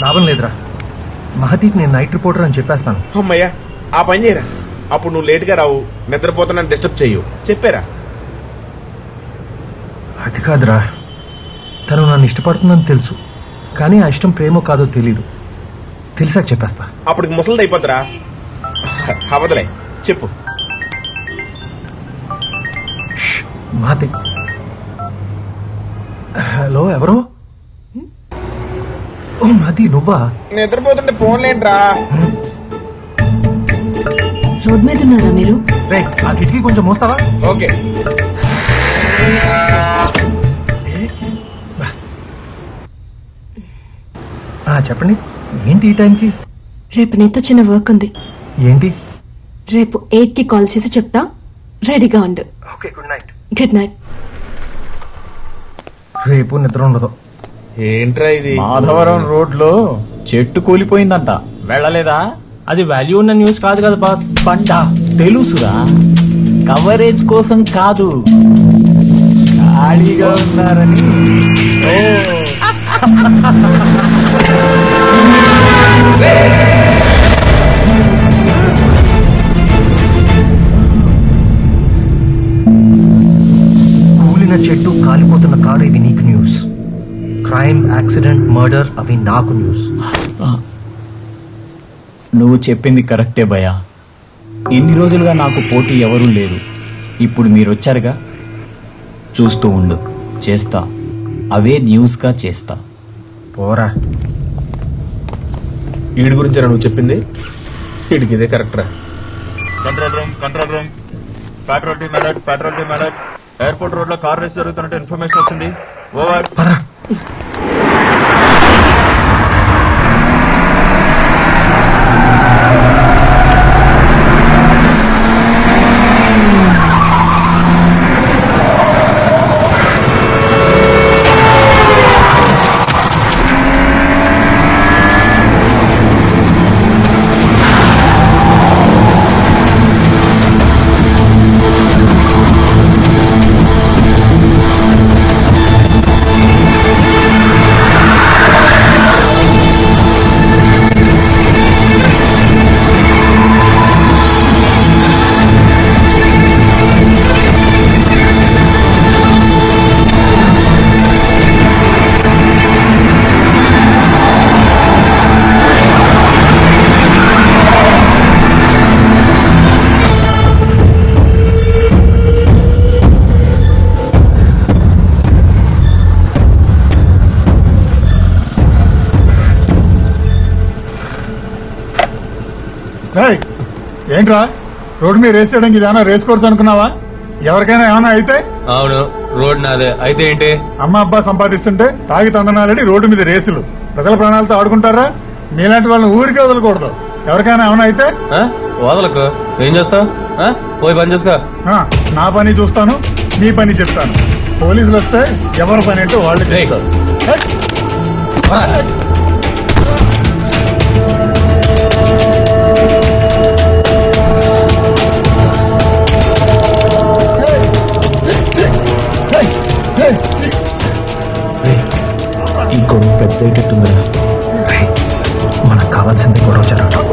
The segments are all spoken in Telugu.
లాభం లేదురా మహతీకి నేను నైట్ రిపోర్టర్ అని చెప్పేస్తాను అమ్మయ్యా ఆ పని చేయరా అప్పుడు నువ్వు లేట్గా రావు నిద్రపోతున్నా డిస్టర్బ్ చెయ్యు చెప్పారా అది కాదురా తను నన్ను ఇష్టపడుతుందని తెలుసు కానీ ఆ ఇష్టం ప్రేమో కాదో తెలీదు తెలిసాక చెప్పేస్తా అప్పటికి ముసలిది అయిపోద్దిరా అవదలే చెప్పు మహతి హలో ఎవరు ఓ మహతి నువ్వా నిద్రపోతుంటే ఫోన్ లేంట్రా రోడ్ మీద ఉన్నారా మీరు రే ఆ కిటికీ కొంచెం మోస్తావా ఓకే ఆ, చెప్పండి ఏంటి ఈ టైంకి రేపు నీతో చిన్న వర్క్ ఉంది ఏంటి రేపు ఎయిట్ కి కాల్ చేసి చెప్తా రెడీగా ఉండు okay good night good night రేపు నిద్ర ఉండదు ఏంట్రా ఇది మాధవరం రోడ్ లో చెట్టు కూలిపోయిందంట వెళ్ళలేదా అది వాల్యూ ఉన్న న్యూస్ కాదు కదా బాస్ పంట తెలుసురా కవరేజ్ కోసం కాదు ఖాళీగా ఉన్నారని ఓ కూలిన చెట్టు కాలిపోతున్న కారు ఇవి నీకు న్యూస్ క్రైమ్ యాక్సిడెంట్ మర్డర్ అవి నాకు న్యూస్ నువ్వు చెప్పింది కరెక్టే భయ ఇన్ని రోజులుగా నాకు పోటీ ఎవరూ లేరు ఇప్పుడు మీరు వచ్చారుగా చూస్తూ ఉండు చేస్తా అవే న్యూస్గా చేస్తా పోరా వీడి గురించి నువ్వు చెప్పింది వీడికి ఇదే కరెక్ట్ రా control room control room patrol team alert patrol team alert airport road లో కార్ రేస్ జరుగుతున్నట్టు ఇన్ఫర్మేషన్ వచ్చింది ఓవర్ పదరా రేయ్, ఏంట్రా రోడ్డు మీద రేస్ చేయడానికి ఇదేమన్నా రేస్ కోర్స్ అనుకున్నావా ఎవరికైనా ఏమైనా అయితే అవును రోడ్ నాదే అయితే ఏంటి అమ్మ అబ్బా సంపాదిస్తుంటే తాగి తందనాలని రోడ్డు మీద రేసులు ప్రజల ప్రాణాలతో ఆడుకుంటారా మీలాంటి వాళ్ళని ఊరికే వదలకూడదు ఎవరికైనా ఏమైనా అయితే ఆ? వదలకు ఏం చేస్తావు పోయి పని చేసుకో ఆ, నా పని చూస్తాను నీ పని చెప్తాను పోలీసులు వస్తే ఎవరి పని ఏంటో వాళ్ళు చెప్తారు ఈ గొడవ పెద్ద అయ్యేటట్టుందిరా రేయ్, మనకు కావాల్సింది గొడవ జరగడం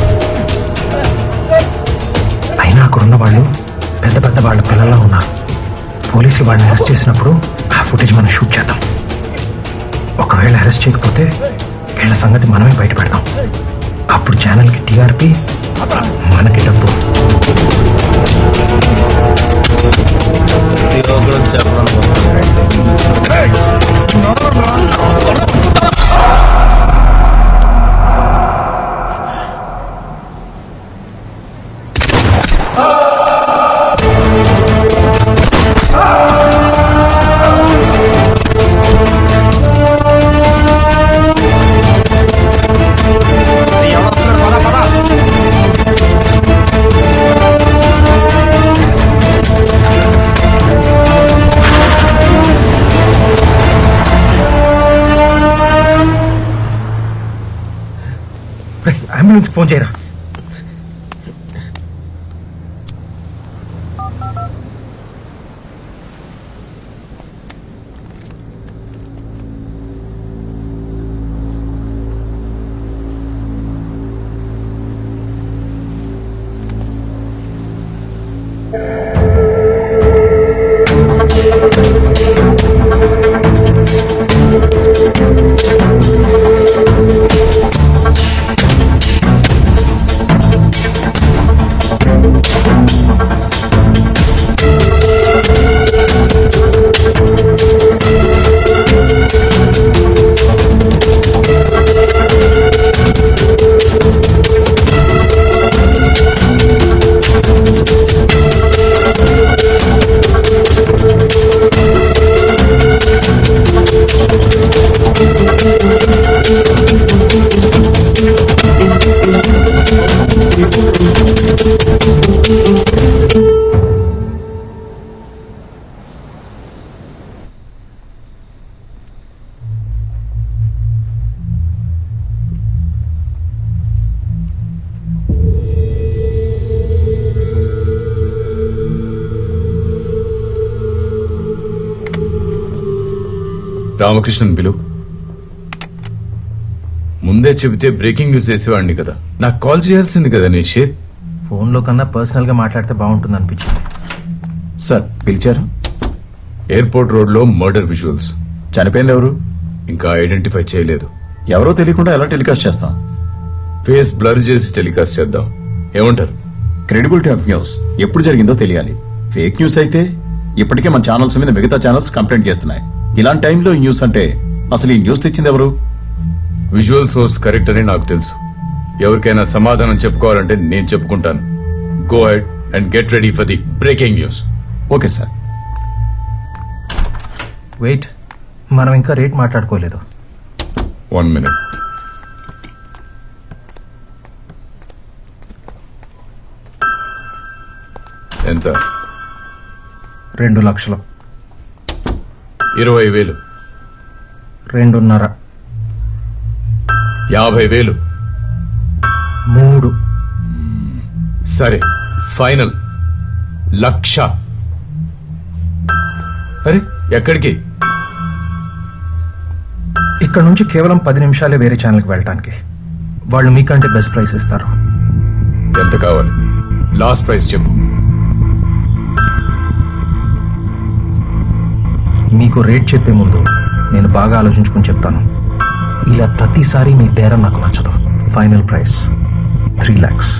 అయినా అక్కడున్న వాళ్ళు పెద్ద పెద్ద వాళ్ళ పిల్లల్లా ఉన్నారు పోలీసులు వాళ్ళని అరెస్ట్ చేసినప్పుడు ఆ ఫుటేజ్ మనం షూట్ చేద్దాం ఒకవేళ అరెస్ట్ చేయకపోతే వీళ్ళ సంగతి మనమే బయట పెడదాం అప్పుడు ఛానల్కి టీఆర్పీ మనకి డబ్బు ప్రతి ఒక్కరు చెప్పడం అంబులెన్స్కి ఫోన్ చేయరా రామకృష్ణన్ పిలు ముందే చెబితే బ్రేకింగ్ న్యూస్ చేసేవాడిని కదా నాకు కాల్ చేయాల్సింది కదా నిషేధ్ ఫోన్లో కన్నా పర్సనల్గా మాట్లాడితే బాగుంటుంది అనిపించింది సార్ పిలిచారు ఎయిర్పోర్ట్ రోడ్ లో మర్డర్ విజువల్స్ చనిపోయింది ఎవరు ఇంకా ఐడెంటిఫై చేయలేదు ఎవరో తెలియకుండా ఎలా టెలికాస్ట్ చేస్తాం ఫేస్ బ్లర్ చేసి టెలికాస్ట్ చేద్దాం ఏమంటారు క్రెడిబిలిటీ ఆఫ్ న్యూస్ ఎప్పుడు జరిగిందో తెలియాలి ఫేక్ న్యూస్ అయితే ఇప్పటికే మన ఛానల్స్ మీద మిగతా ఛానల్స్ కంప్లైంట్ చేస్తున్నాయి ఇలాంటి టైంలో ఈ న్యూస్ అంటే అసలు ఈ న్యూస్ తెచ్చింది ఎవరు విజువల్ సోర్స్ కరెక్ట్ అని నాకు తెలుసు ఎవరికైనా సమాధానం చెప్పుకోవాలంటే నేను చెప్పుకుంటాను go ahead and get ready for the breaking news okay sir wait మనం ఇంకా రేట్ మాట్లాడుకోలేదు వన్ మినిట్ ఎంత రెండు లక్షలు ఇరవై వేలు రెండున్నర యాభై వేలు మూడు సరే ఫైనల్ లక్ష అరే ఎక్కడికి ఇక్కడ నుంచి కేవలం పది నిమిషాలే వేరే ఛానల్కి వెళ్ళటానికి వాళ్ళు మీకంటే బెస్ట్ ప్రైస్ ఇస్తారు ఎంత కావాలి లాస్ట్ ప్రైస్ చెప్పు మీకు రేట్ చెప్పే ముందు నేను బాగా ఆలోచించుకుని చెప్తాను ఇలా ప్రతిసారి మీ బేరం నాకు నచ్చదు ఫైనల్ ప్రైస్ త్రీ ల్యాక్స్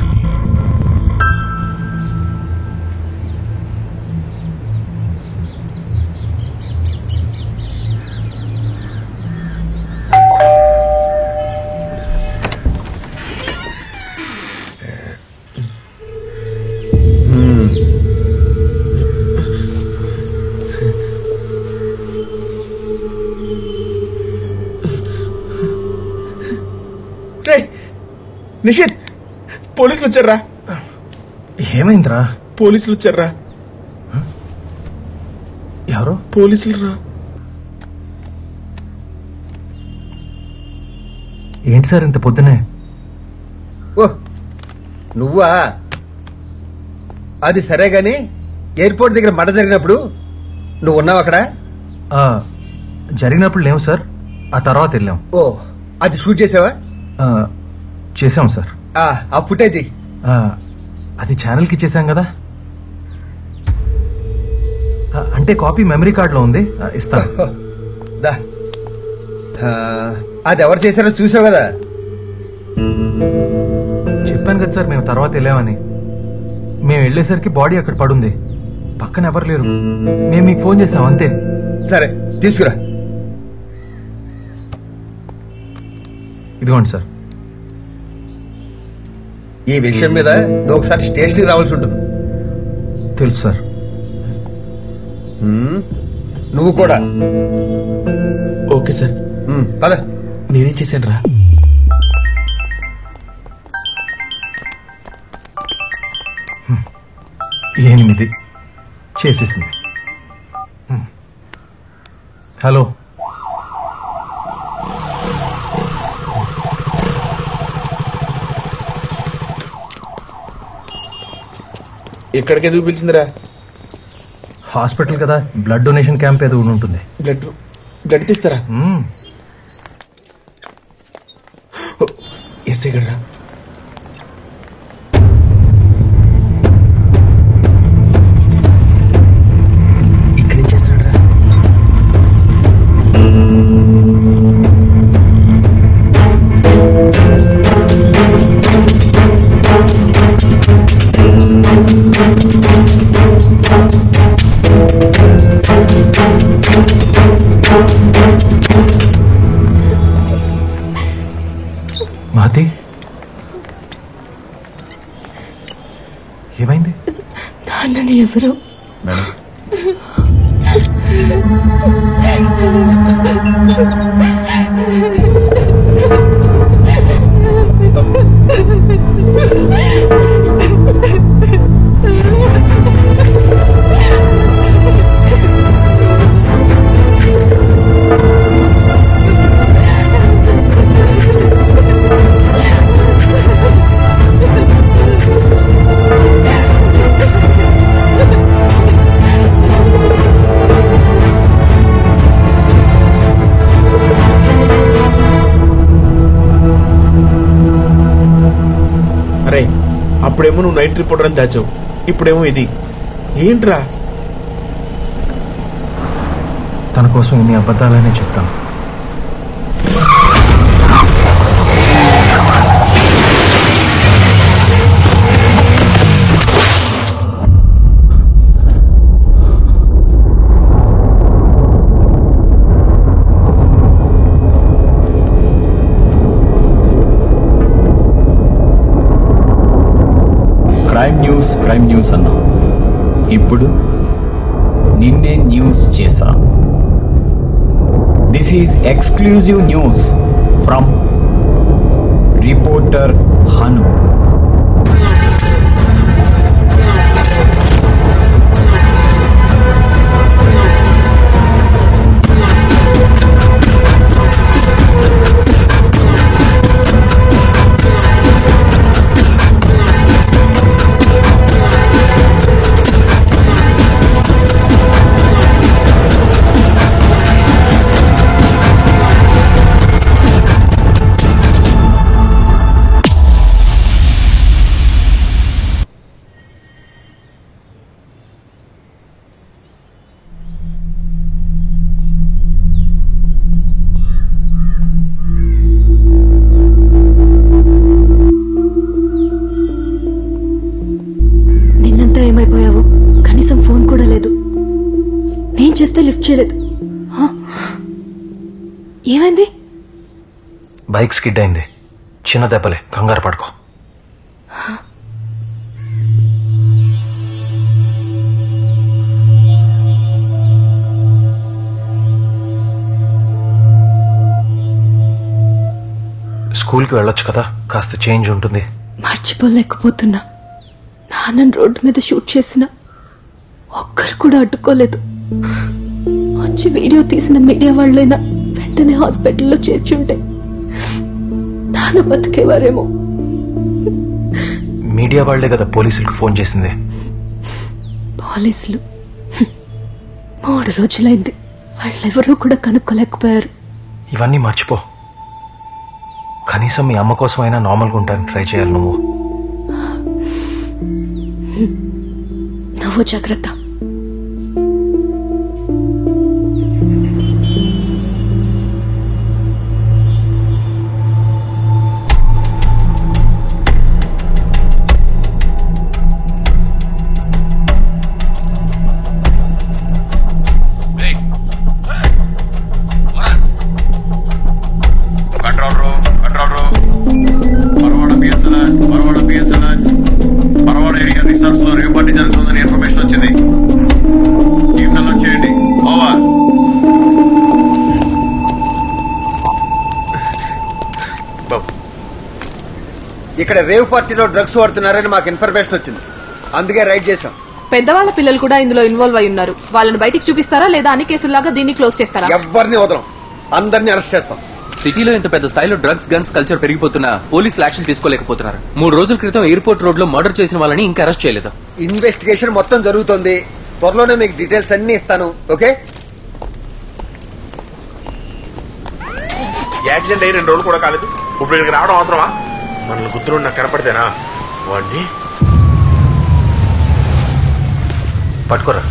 రేయ్, నిషిత్ పోలీసులు వచ్చారా ఏమైందిరా పోలీసులు వచ్చారా ఎవరు పోలీసులు రా ఏంటి సార్ ఇంత పొద్దునే ఓ నువ్వా అది సరే గాని ఎయిర్పోర్ట్ దగ్గర మడ జరిగినప్పుడు నువ్వు ఉన్నావు అక్కడ ఆ, జరిగినప్పుడు లేవు సార్ ఆ తర్వాత వెళ్ళాం ఓ అది షూట్ చేసావా ఆ, చేసాం సార్ ఆ, ఆ ఫుటేజ్ ఇయ్యి. ఆ, అది ఛానల్కి ఇచ్చేసాం కదా ఆ, అంటే కాపీ మెమరీ కార్డులో ఉంది ఆ, ఇస్తాను దా ఆ, అది ఎవరు చేశారో చూసావు కదా చెప్పాను కదా సార్ మేము తర్వాత వెళ్ళామని మేము వెళ్ళేసరికి బాడీ అక్కడ పడుంది పక్కన ఎవరు లేరు మేము మీకు ఫోన్ చేసాం అంతే సరే తీసుకురా ఇదిగోండి సార్ ఈ విషయం మీద నువ్వు ఒకసారి స్టేషన్కి రావాల్సి ఉంటుంది తెలుసు సార్ ఉమ్, నువ్వు కూడా ఓకే సార్ ఉమ్, పద నేనేం చేశాను రా ఎనిమిది చేసేసింది హ్మ్. హలో ఇక్కడికి ఎందుకు పిలిచిందిరా హాస్పిటల్ కదా బ్లడ్ డొనేషన్ క్యాంప్ ఏదో ఒకటి ఉంటుంది బ్లడ్ బ్లడ్ తీస్తారా మ్మ్. ఎస్ఐ గడ్రా ఇక్కడ ఏం చేస్తున్నాడు మహతి ఏమైంది నాన్నని ఎవరు మేడం అప్పుడేమో నువ్వు నైట్ రిపోర్టర్ అని దాచావు ఇప్పుడేమో ఇది ఏంట్రా తన కోసం ఇన్ని అబద్ధాలనే చెప్తాను క్రైమ్ న్యూస్ క్రైమ్ న్యూస్ అన్నా ఇప్పుడు నిన్నే న్యూస్ చేసా this is exclusive news from reporter Hanu నిన్నంతా ఏమైపోయావు కనీసం ఫోన్ కూడా లేదు నేను చేస్తే లిఫ్ట్ చేయలేదు హ? ఏమైంది బైక్ స్కిడ్ అయింది చిన్న దెబ్బలే కంగారు పడుకో స్కూల్కి వెళ్ళొచ్చు కదా కాస్త చేంజ్ ఉంటుంది మర్చిపోలేకపోతున్నా నాన్నని రోడ్డు మీద షూట్ చేసిన ఒక్కరు కూడా అడ్డుకోలేదు వచ్చి వీడియో తీసిన మీడియా వాళ్ళైనా వెంటనే హాస్పిటల్లో చేర్చుంటే నాన్న బతికేవారేమో మీడియా వాళ్లే కదా పోలీసులకు ఫోన్ చేసింది పోలీసులు హ్మ్. మూడు రోజులైంది వాళ్ళెవరూ కూడా కనుక్కోలేకపోయారు ఇవన్నీ మర్చిపో కనీసం మీ అమ్మ కోసమైనా నార్మల్గా ఉంటాను ట్రై చేయాలి నువ్వు నువ్వు జాగ్రత్త control room control room Paravada BSNR Paravada BSNR Paravada area resorts లో రేవ్ పార్టీ జరుగుతుందని ఇన్ఫర్మేషన్ వచ్చింది టీమ్ నల్లు చేయండి ఓవర్ బాబు ఇక్కడ రేవ్ పార్టీలో డ్రగ్స్ వాడుతున్నారని మాకు ఇన్ఫర్మేషన్ వచ్చింది అందుకే రైడ్ చేశాం పెద్దవాళ్ళ పిల్లలు కూడా ఇందులో ఇన్వాల్వ్ అయి ఉన్నారు వాళ్ళని బయటికి చూపిస్తారా లేదా అన్ని కేసుల్లాగా దీన్ని క్లోజ్ చేస్తారా ఎవరిని వదలం అందరినీ అరెస్ట్ చేస్తాం సిటీలో ఇంత పెద్ద స్థాయిలో డ్రగ్స్ గన్స్ కల్చర్ పెరిగిపోతున్నా పోలీసులు యాక్షన్ తీసుకోలేకపోతున్నారు మూడు రోజుల క్రితం ఎయిర్పోర్ట్ రోడ్ లో మర్డర్ చేసిన వాళ్ళని ఇంకా అరెస్ట్ చేయలేదు ఇన్వెస్టిగేషన్ మొత్తం జరుగుతోంది త్వరలోనే మీకు డీటెయిల్స్ అన్ని ఇస్తాను ఓకే యాక్సిడెంట్ అయ్యి రెండు రోజులు కూడా కాలేదు ఇప్పుడు ఇక్కడికి రావడం అవసరమా మనల్ని గుర్తులు నాకు కనపడితేనా వాడిని పట్టుకోరా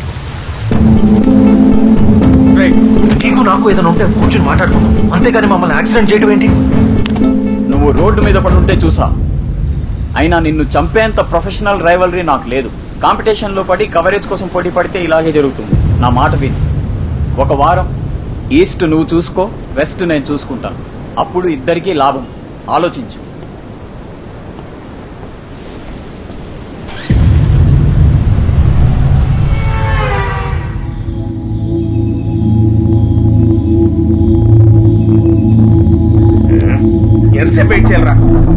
నీకు నాకు ఏదైనా ఉంటే కూర్చుని మాట్లాడుకుందాం అంతేగాని మమ్మల్ని యాక్సిడెంట్ చేయడం ఏంటి నువ్వు రోడ్డు మీద పడుంటే చూసా అయినా నిన్ను చంపేంత ప్రొఫెషనల్ రైవలరీ నాకు లేదు కాంపిటీషన్ లో పడి కవరేజ్ కోసం పోటీ పడితే ఇలాగే జరుగుతుంది నా మాట విని ఒక వారం ఈస్ట్ నువ్వు చూసుకో వెస్ట్ నేను చూసుకుంటాను అప్పుడు ఇద్దరికీ లాభం ఆలోచించు ఎంతసేపు వెయిట్ చేయాలరా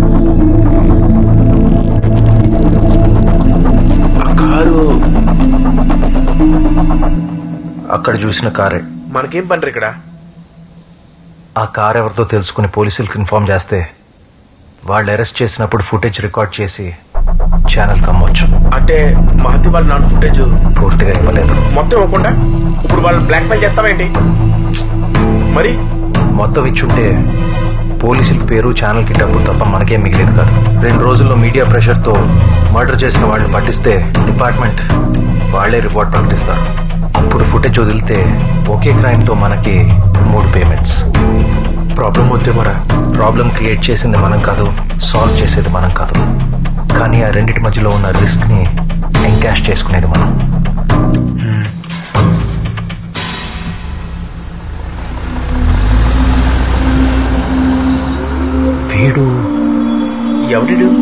ఆ కారు అక్కడ చూసిన కారే మనకేం పని ఇక్కడ ఆ కార్ ఎవరితో తెలుసుకుని పోలీసులకు ఇన్ఫార్మ్ చేస్తే వాళ్ళు అరెస్ట్ చేసినప్పుడు ఫుటేజ్ రికార్డ్ చేసి ఛానల్కి అమ్మొచ్చు అంటే మహతి వాళ్ళ నాన్న ఫుటేజ్ పూర్తిగా ఇవ్వలేదు మొత్తం ఇవ్వకుండా ఇప్పుడు వాళ్ళని బ్లాక్ మెయిల్ చేస్తావేంటి మరి మొత్తం ఇచ్చుంటే పోలీసులకి పేరు ఛానల్కి డబ్బు తప్ప మనకేం మిగిలేదు కాదు రెండు రోజుల్లో మీడియా ప్రెషర్తో మర్డర్ చేసిన వాళ్ళని పట్టిస్తే డిపార్ట్మెంట్ వాళ్ళే రిపోర్ట్ ప్రకటిస్తారు ఇప్పుడు ఫుటేజ్ వదిలితే ఒకే క్రైమ్తో మనకి మూడు పేమెంట్స్ ప్రాబ్లం వద్దే మరా ప్రాబ్లం క్రియేట్ చేసింది మనం కాదు సాల్వ్ చేసేది మనం కాదు కానీ ఆ రెండిటి మధ్యలో ఉన్న రిస్క్ని ఎంకాష్ చేసుకునేది మనం వీడు ఎవడు